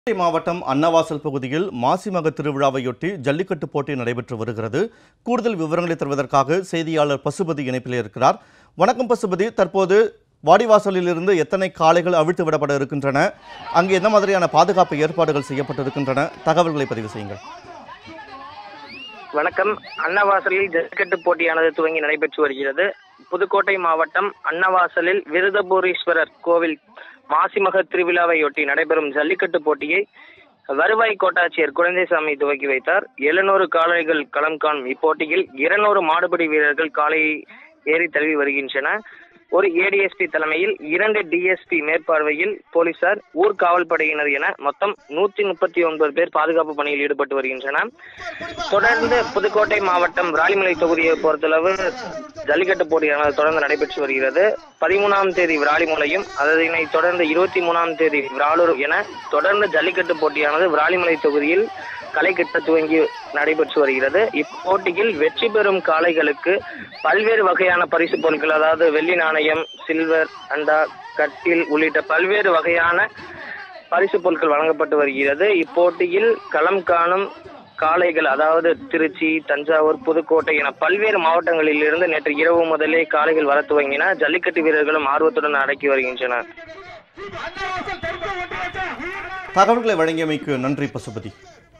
கோவை மாவட்டம் அன்னவாசல் பகுதியில் மாசிமக திருவிழாவையொட்டி ஜல்லிக்கட்டு போட்டி நடைபெற்று வருகிறது கூடுதல் விவரங்களை தருவதற்காக செய்தியாளர் பசுபதி இணைப்பில் இருக்கிறார் வணக்கம் பசுபதி தற்போது வாடிவாசலிலிருந்து எத்தனை காளைகள் அவிழ்த்து விடப்பட இருக்கின்றன அங்கே எந்த மாதிரியான பாதுகாப்பு ஏற்பாடுகள் செய்யப்பட்டிருக்கின்றன தகவல்களை பதிவு செய்யுங்கள் வணக்கம் அன்னவாசலில் ஜல்லிக்கட்டு போட்டியானது துவங்கி நடைபெற்று வருகிறது புதுக்கோட்டை மாவட்டம் அன்னவாசலில் விருதபூரீஸ்வரர் கோவில் மாசிமக திருவிழாவையொட்டி நடைபெறும் ஜல்லிக்கட்டு போட்டியை வருவாய் கோட்டாட்சியர் குழந்தைசாமி துவக்கி வைத்தார் எழுநூறு காளைகள் களம் காணும் இப்போட்டியில் இருநூறு மாடுபிடி வீரர்கள் காளையை ஏறி தழுவி வருகின்றன ஒரு ஏடிஎஸ்பி தலைமையில் இரண்டு டிஎஸ்பி மேற்பார்வையில் போலீசார் ஊர் காவல்படையினர் என மொத்தம் நூற்றி முப்பத்தி ஒன்பது பேர் பாதுகாப்பு பணியில் ஈடுபட்டு வருகின்றனர் தொடர்ந்து புதுக்கோட்டை மாவட்டம் விராலிமலை தொகுதியை பொறுத்தளவு ஜல்லிக்கட்டு போட்டியானது தொடர்ந்து நடைபெற்று வருகிறது பதிமூணாம் தேதி விராலிமலையும் அதனை தொடர்ந்து இருபத்தி மூணாம் தேதி விராலூர் என தொடர்ந்து ஜல்லிக்கட்டு போட்டியானது விராலிமலை தொகுதியில் களை கட்ட துவங்கி நடைபெற்று வருகிறது இப்போட்டியில் வெற்றி பெறும் காளைகளுக்கு பல்வேறு வகையான பரிசு பொருட்கள் அதாவது வெள்ளி நாணயம் சில்வர் அண்டா கட்டில் உள்ளிட்ட பல்வேறு வகையான பரிசு பொருட்கள் வழங்கப்பட்டு வருகிறது இப்போட்டியில் களம் காணும் காளைகள் அதாவது திருச்சி தஞ்சாவூர் புதுக்கோட்டை என பல்வேறு மாவட்டங்களில் இருந்து நேற்று இரவு முதலே காளைகள் வர துவங்கின ஜல்லிக்கட்டு வீரர்களும் ஆர்வத்துடன் அடக்கி வருகின்றனர் தகவல்களை வழங்கியமைக்கு நன்றி பசுபதி